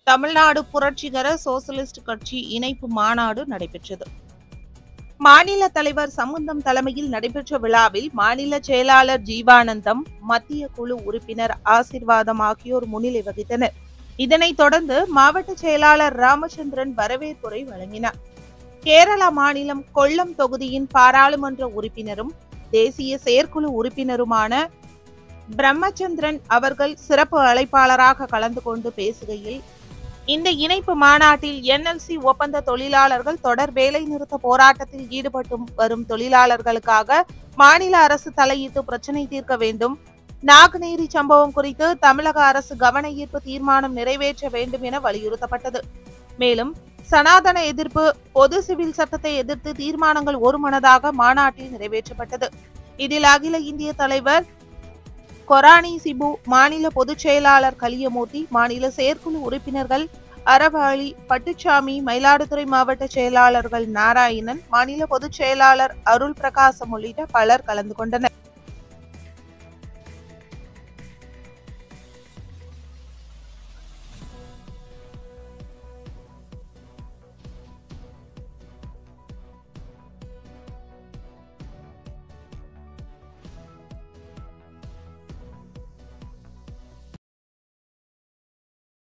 தமிழ்நாடு புரட்சிகர சோசலிஸ்ட் கட்சி இணைப்பு மாநாடு நடைபெற்றது மாநில தலைவர் சம்பந்தம் தலைமையில் நடைபெற்ற விழாவில் மாநில செயலாளர் ஜீவானந்தம் மத்திய குழு உறுப்பினர் ஆசிர்வாதம் ஆகியோர் முன்னிலை வகித்தனர் இதனைத் தொடர்ந்து மாவட்ட செயலாளர் ராமச்சந்திரன் வரவேற்புரை வழங்கினார் கேரளா மாநிலம் கொல்லம் தொகுதியின் பாராளுமன்ற உறுப்பினரும் தேசிய செயற்குழு உறுப்பினருமான பிரம்மச்சந்திரன் அவர்கள் சிறப்பு அழைப்பாளராக கலந்து கொண்டு பேசுகையில் இந்த இணைப்பு மாநாட்டில் என்எல்சி ஒப்பந்த தொழிலாளர்கள் தொடர் வேலை நிறுத்த போராட்டத்தில் ஈடுபட்டு வரும் தொழிலாளர்களுக்காக மாநில அரசு தலையிட்டு பிரச்சினை தீர்க்க வேண்டும் நாகுநேரி சம்பவம் குறித்து தமிழக அரசு கவன ஈர்ப்பு தீர்மானம் நிறைவேற்ற வேண்டும் என வலியுறுத்தப்பட்டது மேலும் சனாதன எதிர்ப்பு பொது சிவில் சட்டத்தை எதிர்த்து தீர்மானங்கள் ஒருமனதாக மாநாட்டில் நிறைவேற்றப்பட்டது இதில் அகில இந்திய தலைவர் கொரானி சிபு மாநில பொதுச் செயலாளர் கலியமூர்த்தி மாநில செயற்குழு உறுப்பினர்கள் அரபாளி பட்டுச்சாமி மயிலாடுதுறை மாவட்ட செயலாளர்கள் நாராயணன் மாநில பொதுச் செயலாளர் அருள் பிரகாசம் உள்ளிட்ட பலர் கலந்து கொண்டனர்